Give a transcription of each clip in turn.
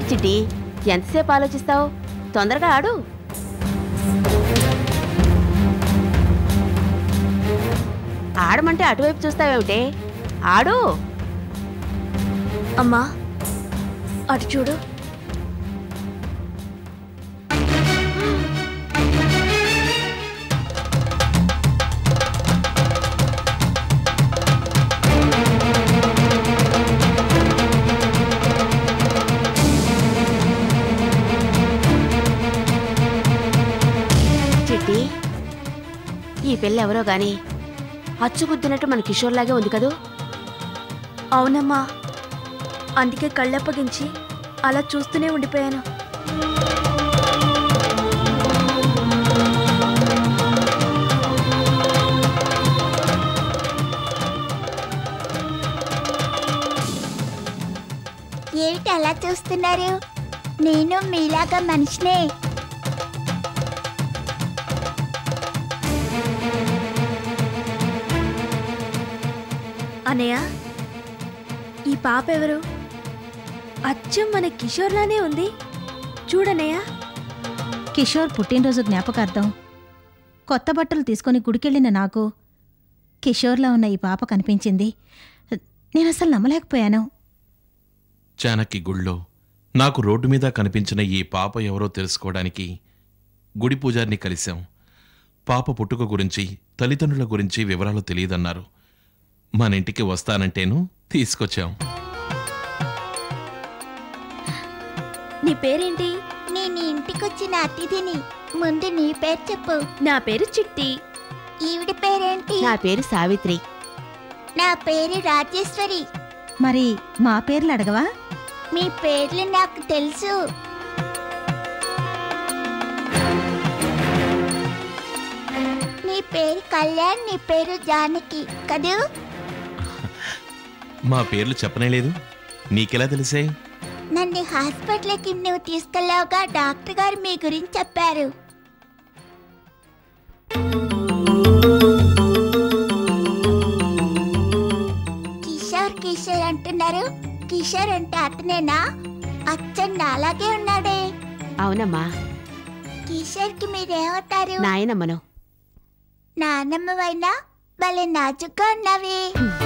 ఏంటి చిట్టి ఎంతసేపు ఆలోచిస్తావు తొందరగా ఆడు ఆడమంటే అటువైపు చూస్తావేమిటే ఆడు అమ్మా అటు చూడు చిట్టి ఈ పిల్ల ఎవరో గాని అచ్చుగుద్దినట్టు మన కిషోర్లాగే ఉంది కదూ అవునమ్మా అందుకే కళ్ళప్పగించి అలా చూస్తూనే ఉండిపోయాను ఏమిటి అలా చూస్తున్నారు నేను మీలాగా మనిషినే అనయ్య ఈ పాప ఎవరు అచ్చం మన కిషోర్లానే ఉంది చూడనయ్య కిషోర్ పుట్టినరోజు జ్ఞాపకార్థం కొత్త బట్టలు తీసుకొని గుడికెళ్ళిన నాకు కిషోర్లా ఉన్న ఈ పాప కనిపించింది నేను అసలు నమ్మలేకపోయాను చానక్కి గుళ్ళో నాకు రోడ్డు మీద కనిపించిన ఈ పాప ఎవరో తెలుసుకోవడానికి గుడి పూజారిని కలిశాం పాప పుట్టుక గురించి తల్లిదండ్రుల గురించి వివరాలు తెలియదన్నారు మన ఇంటికి వస్తానంటేను తీసుకొచ్చాం నీ పేరేంటి నేను ఇంటికొచ్చిన అతిథిని ముందు నీ పేరు చెప్పు నా పేరు చిట్టి ఈవిడ పేరేంటి నా పేరు సావిత్రి నా పేరు రాజేశ్వరి మరి మా పేర్లు అడగవా మీ పేర్లు నాకు తెలుసు నీ పేరు కళ్యాణ్ నీ పేరు జానకి కదూ మా పేర్లు చెప్పనేలేదు నీకెలా తెలిసే నన్ను హాస్పిటల్కి నువ్వు తీసుకెళ్ళావుగా డాక్టర్ గారు మీ గురించి చెప్పారు కిషోర్ కిషోర్ అంటున్నారు కిషోర్ అంటే అతనేనా అచ్చన్న అలాగే ఉన్నాడే అవునమ్మా కిషోర్ కి మీరేమవుతారు నాయనమ్మను నానమ్మవైనా భలే నాజుగ్గా ఉన్నావే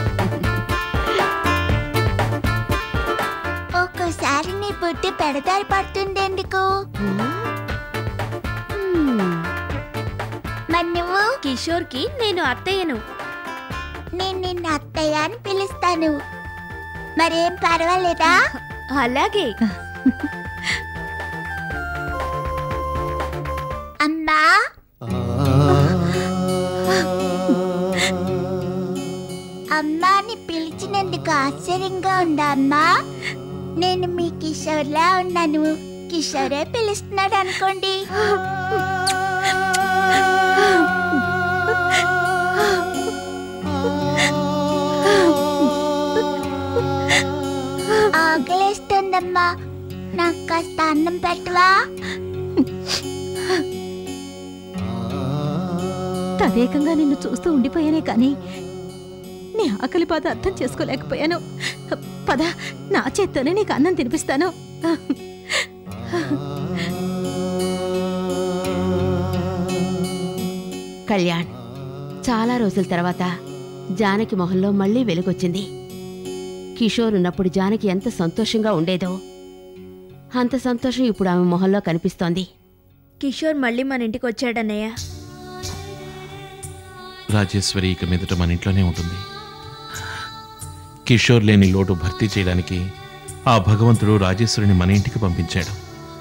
ఒక్కోసారి నీ బుద్ధి పెడదారి పడుతుంది ఎందుకు మరి నువ్వు కిషోర్కి నేను అత్తయ్యను నేను నిన్ను అత్తయ్య అని పిలుస్తాను మరేం పర్వాలేదా అలాగే అమ్మా అమ్మా అని పిలిచినందుకు ఆశ్చర్యంగా ఉందా అమ్మా నేను మీ కిషోర్లా ఉన్నాను కిషోరే పిలుస్తున్నాడు అనుకోండి ఆకలేస్తుందమ్మా నాకు కాస్త అన్నం పెట్టవా తదేకంగా నిన్ను చూస్తూ ఉండిపోయానే కానీ నీ ఆకలి బాధ అర్థం చేసుకోలేకపోయాను పద నా చేత్తోనే నీకు అన్నం తినిపిస్తాను కళ్యాణ్ చాలా రోజుల తర్వాత జానకి మొహంలో మళ్ళీ వెలుగొచ్చింది కిషోర్ ఉన్నప్పుడు జానకి ఎంత సంతోషంగా ఉండేదో అంత సంతోషం ఇప్పుడు ఆమె మొహంలో కనిపిస్తోంది కిషోర్ మళ్ళీ మన ఇంటికి వచ్చాడన్నయ్య రాజేశ్వరి ఇక మీదట మన ఇంట్లోనే ఉంటుంది కిషోర్ లేని లోటు భర్తీ చేయడానికి ఆ భగవంతుడు రాజేశ్వరిని మన ఇంటికి పంపించాడు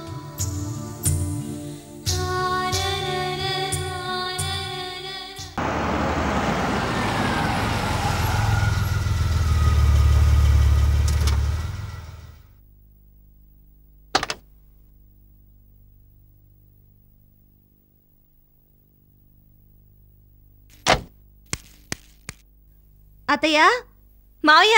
అత్తయ్య మావయ్య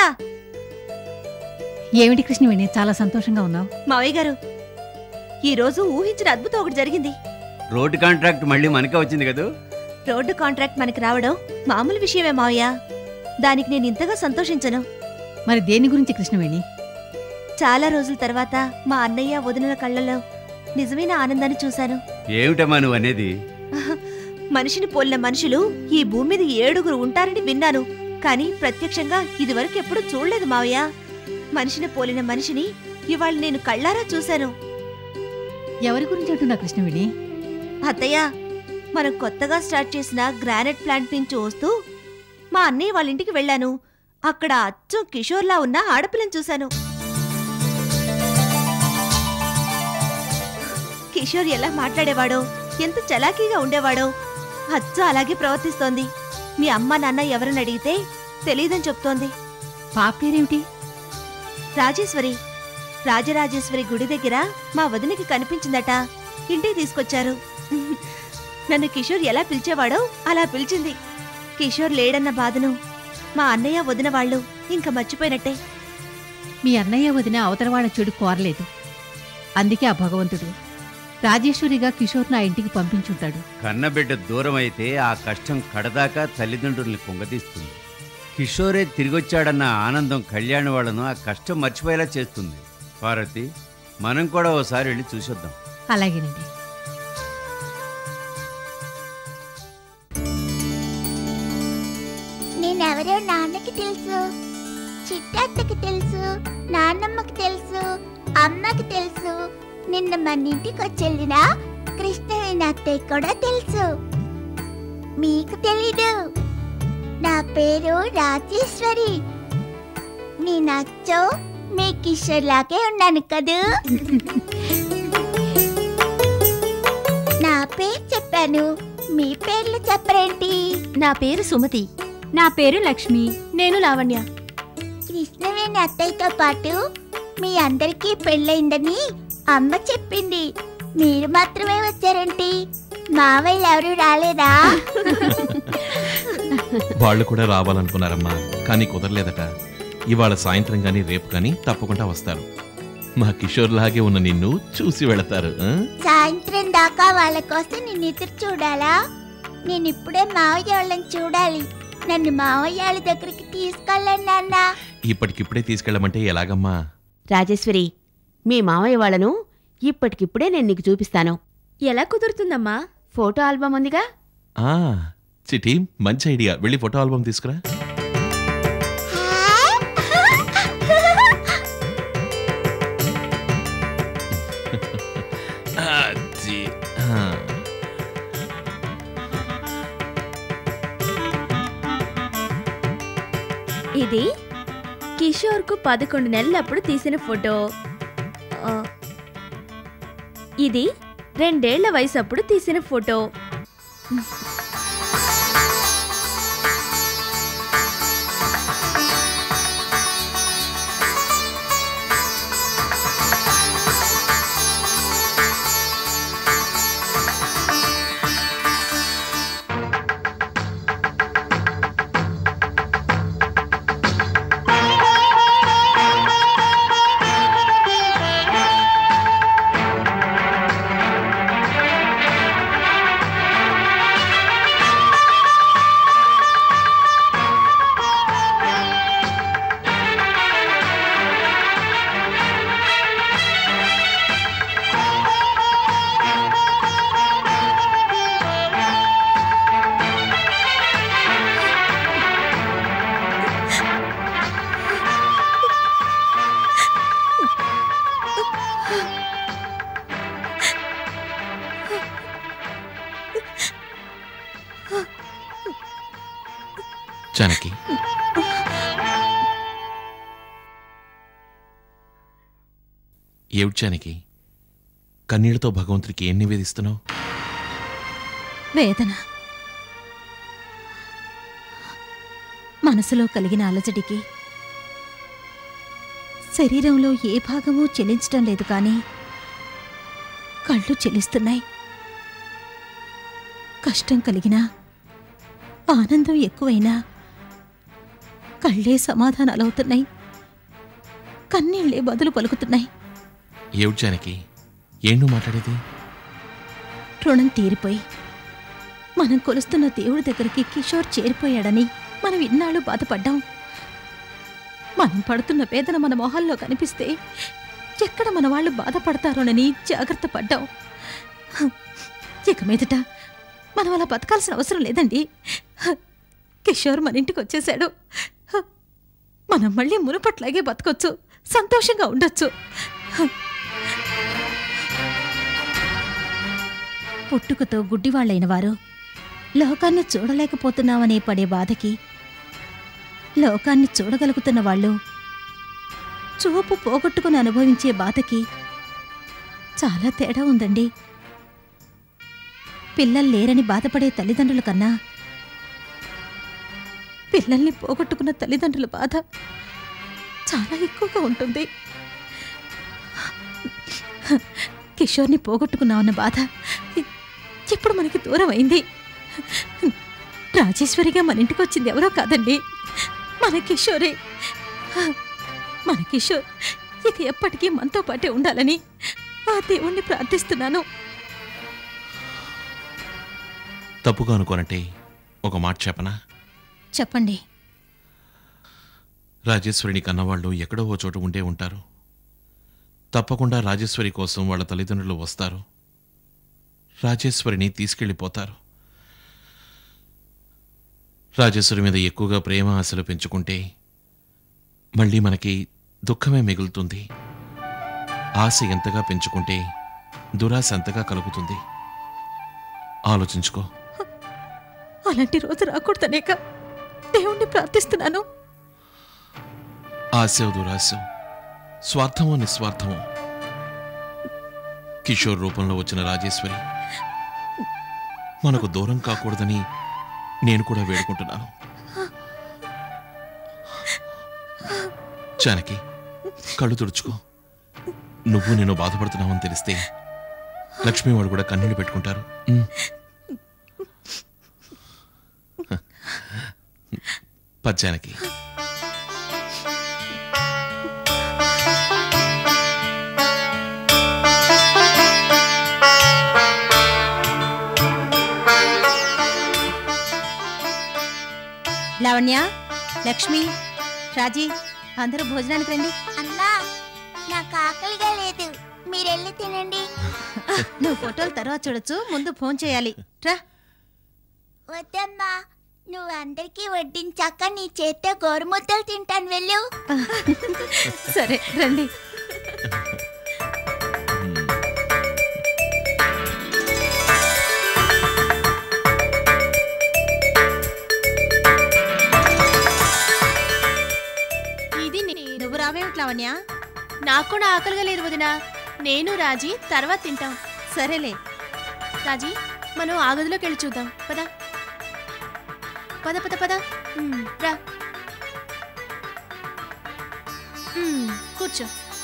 ఏమిటి కృష్ణవేణి చాలా సంతోషంగా ఉన్నావు మావయ్య గారు ఈరోజు ఊహించిన అద్భుతం ఒకటి జరిగింది రోడ్డు కాంట్రాక్ట్ మళ్ళీ మనకే వచ్చింది కదూ రోడ్డు కాంట్రాక్ట్ మనకి రావడం మామూలు విషయమే మావయ్య దానికి నేను ఇంతగా సంతోషించను మరి దేని గురించి కృష్ణవేణి చాలా రోజుల తర్వాత మా అన్నయ్య వదిన కళ్ళలో నిజమైన ఆనందాన్ని చూశాను ఏమిటమ్మా నువ్వు అనేది మనిషిని పోలిన మనుషులు ఈ భూమి మీద ఏడుగురు ఉంటారని విన్నాను కానీ ప్రత్యక్షంగా ఇదివరకు ఎప్పుడూ చూడలేదు మావయ్య మనిషిని పోలిన మనిషిని ఇవాళ నేను కళ్ళారా చూశాను ఎవరి గురించి అంటున్నా కృష్ణవేణి అత్తయ్య మనం కొత్తగా స్టార్ట్ చేసిన గ్రానైట్ ప్లాంట్ నుంచి వస్తూ మా అన్నయ్య వాళ్ళ ఇంటికి వెళ్ళాను అక్కడ అచ్చం కిషోర్లా ఉన్న ఆడపిల్లని చూశాను కిషోర్ ఎలా మాట్లాడేవాడో ఎంత చలాకీగా ఉండేవాడో అచ్చం అలాగే ప్రవర్తిస్తోంది మీ అమ్మ నాన్న ఎవరని అడిగితే తెలీదని చెప్తోంది పాప పేరేమిటి రాజేశ్వరి రాజరాజేశ్వరి గుడి దగ్గర మా వదినకి కనిపించిందట ఇంటికి తీసుకొచ్చారు నన్ను కిషోర్ ఎలా పిలిచేవాడో అలా పిలిచింది కిషోర్ లేడన్న బాధను మా అన్నయ్య వదిన వాళ్ళు ఇంకా మర్చిపోయినట్టే మీ అన్నయ్య వదిన అవతలవాడ చెడు కోరలేదు అందుకే ఆ భగవంతుడు రాజేశ్వరిగా కిషోర్ నా ఇంటికి పంపించుంటాడు కన్నబిడ్డ దూరం అయితే ఆ కష్టం కడదాకా తల్లిదండ్రుల్ని కుంగతీస్తుంది కిషోరే తిరిగొచ్చాడన్న ఆనందం కళ్యాణ్ వాళ్ళను ఆ కష్టం మర్చిపోయేలా చేస్తుంది పార్వతి మనం కూడా ఓసారి వెళ్ళి చూసొద్దాం అలాగేనండి నేనెవరో నాన్నకి తెలుసు చిట్టత్తకి తెలుసు నాన్నమ్మకి తెలుసు అమ్మకి తెలుసు నిన్న మన ఇంటికి వచ్చెళ్ళిన కృష్ణవేణి అత్తయ్య కూడా తెలుసు మీకు తెలీదు నా పేరు రాజేశ్వరి నీ నచ్చో మీ కిషోర్ లాగే ఉన్నాను కదూ నా పేరు చెప్పాను మీ పేర్లు చెప్పరేంటి నా పేరు సుమతి నా పేరు లక్ష్మి నేను లావణ్య కృష్ణవేణి అత్తయ్యతో పాటు మీ అందరికీ పెళ్ళైందని అమ్మ చెప్పింది మీరు మాత్రమే వచ్చారేంటి మావయ్యలు ఎవరు రాలేదా వాళ్ళు కూడా రావాలనుకున్నారమ్మా కానీ కుదరలేదట ఇవాళ సాయంత్రం కానీ రేపు కానీ తప్పకుండా వస్తారు మా కిషోర్ లాగే ఉన్న నిన్ను చూసి వెళతారు ఆ? సాయంత్రం దాకా వాళ్ళ కోసం నేను ఎదురు చూడాలా నేను ఇప్పుడే మావయ్య వాళ్ళని చూడాలి నన్ను మావయ్య వాళ్ళ దగ్గరికి తీసుకెళ్ళండి నాన్న ఇప్పటికిప్పుడే తీసుకెళ్ళమంటే ఎలాగమ్మా రాజేశ్వరి మీ మావయ్య వాళ్ళను ఇప్పటికిప్పుడే నేను నీకు చూపిస్తాను ఎలా కుదురుతుందమ్మా ఫోటో ఆల్బమ్ ఉందిగా ఆ చిటి మంచి ఐడియా వెళ్ళి ఫోటో ఆల్బమ్ తీసుకురా అది, ఆ. ఇది కిషోర్కు పదకొండు నెలలప్పుడు తీసిన ఫోటో ఆ, ఇది రెండేళ్ల వయసు అప్పుడు తీసిన ఫోటో జానకి ఏమిటి జానకి కన్నీళ్లతో భగవంతుడికి ఏం నివేదిస్తున్నావు వేదన మనసులో కలిగిన అలజడికి శరీరంలో ఏ భాగమూ చెలించడం లేదు కానీ కళ్ళు చెలిస్తున్నాయి కష్టం కలిగినా ఆనందం ఎక్కువైనా కళ్ళే సమాధానాలవుతున్నాయి కన్నీళ్లే బదులు పలుకుతున్నాయి ఏమిటి జానకి ఏం నువ్వు మాట్లాడేది రుణం తీరిపోయి మనం కొలుస్తున్న దేవుడి దగ్గరికి కిషోర్ చేరిపోయాడని మనం ఇన్నాళ్ళు బాధపడ్డాం మనం పడుతున్న వేదన మన మొహాల్లో కనిపిస్తే ఎక్కడ మన వాళ్ళు బాధపడతారోనని జాగ్రత్త పడ్డాం ఇక మీదట మనం అలా బతకాల్సిన అవసరం లేదండి కిషోర్ మన ఇంటికి వచ్చేసాడు మనం మళ్ళీ మునుపట్లాగే బతకొచ్చు సంతోషంగా ఉండొచ్చు పుట్టుకతో గుడ్డివాళ్ళైన వారు లోకాన్ని చూడలేకపోతున్నామనే పడే బాధకి లోకాన్ని చూడగలుగుతున్న వాళ్ళు చూపు పోగొట్టుకుని అనుభవించే బాధకి చాలా తేడా ఉందండి పిల్లలు లేరని బాధపడే తల్లిదండ్రుల కన్నా పిల్లల్ని పోగొట్టుకున్న తల్లిదండ్రుల బాధ చాలా ఎక్కువగా ఉంటుంది కిషోర్ని పోగొట్టుకున్నామన్న బాధ ఇప్పుడు మనకి దూరం అయింది రాజేశ్వరిగా మన ఇంటికి వచ్చింది ఎవరో కాదండి మన కిషోరే మన కిషోర్ ఇక ఎప్పటికీ మనతో పాటే ఉండాలని ఆ దేవుణ్ణి ప్రార్థిస్తున్నాను తప్పుగా అనుకోనంటే ఒక మాట చెప్పనా చెప్పండి రాజేశ్వరిని కన్నవాళ్ళు ఎక్కడో ఓ చోట ఉండే ఉంటారు తప్పకుండా రాజేశ్వరి కోసం వాళ్ళ తల్లిదండ్రులు వస్తారు రాజేశ్వరిని తీసుకెళ్ళిపోతారు రాజేశ్వరి మీద ఎక్కువగా ప్రేమ ఆశలు పెంచుకుంటే మళ్ళీ మనకి దుఃఖమే మిగులుతుంది ఆశ ఎంతగా పెంచుకుంటే దురాశ ఎంతగా కలుగుతుంది ఆలోచించుకో అలాంటి రోజు రాకూడదనేక దేవుణ్ణి ప్రార్థిస్తున్నాను ఆశ దురాశ స్వార్థమో నిస్వార్థమో కిషోర్ రూపంలో వచ్చిన రాజేశ్వరి మనకు దూరం కాకూడదని నేను కూడా వేడుకుంటున్నాను జానకి కళ్ళు తుడుచుకో నువ్వు నేను బాధపడుతున్నావని తెలిస్తే లక్ష్మి వాడు కూడా కన్నీళ్ళు పెట్టుకుంటారు ఉమ్. పద జానకి లావణ్య లక్ష్మి రాజీ అందరూ భోజనానికి రండి అమ్మా నాకు ఆకలిగా లేదు మీరెళ్ళి తినండి నువ్వు ఫోటోలు తర్వాత చూడొచ్చు ముందు ఫోన్ చేయాలి రా వద్దమ్మా నువ్వు అందరికీ వడ్డించాక నీ చేత్తో గోరుముద్దలు తింటాను వెళ్ళు సరే రండి ఇది నువ్వు రావేమిటి లావణ్య నాకు కూడా ఆకలిగా లేదు వదిన నేను రాజీ తర్వాత తింటాం సరేలే రాజీ మనం ఆ గదిలోకి వెళ్ళి చూద్దాం పద పద పద పద ఉమ్, రా ఉమ్, కూర్చో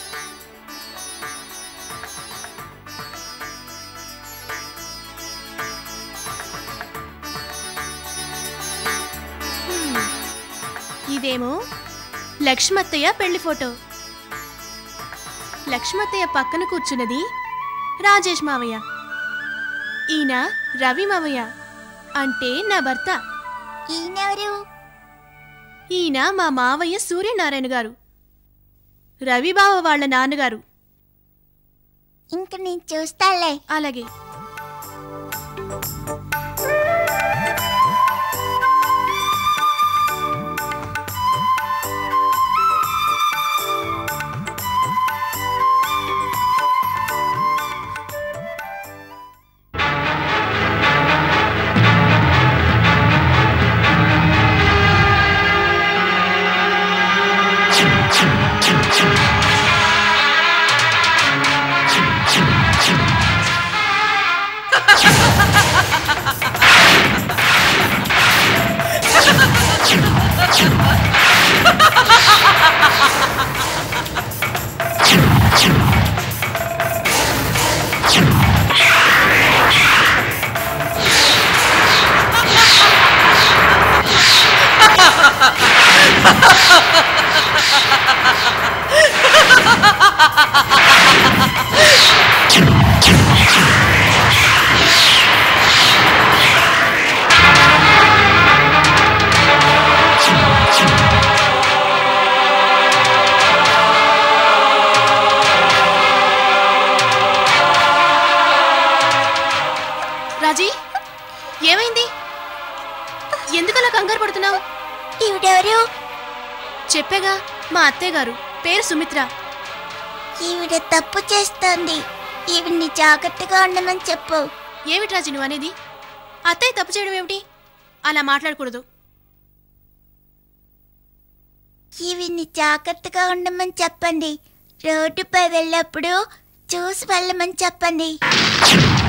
ఉమ్, ఇదేమో లక్ష్మత్తయ్య పెళ్లి ఫోటో లక్ష్మత్తయ్య పక్కన కూర్చున్నది రాజేష్ మావయ్య ఈయన రవి మావయ్య అంటే నా భర్త ఈయనెవరు ఈయన మా మావయ్య సూర్యనారాయణ గారు రవిబావ వాళ్ళ నాన్నగారు ఇంక నేను చూస్తాలే అలాగే చెప్పేగా మా అత్తయ్య గారు పేరు సుమిత్ర ఈవిడ తప్పు చేస్తోంది ఈవిడ్ని జాగ్రత్తగా ఉండమని చెప్పు ఏమిటి రాజు నువ్వు అనేది అత్తయ్య తప్పు చేయడం ఏమిటి అలా మాట్లాడకూడదు ఈవిడ్ని జాగ్రత్తగా ఉండమని చెప్పండి రోడ్డుపై వెళ్ళప్పుడు చూసి వెళ్ళమని చెప్పండి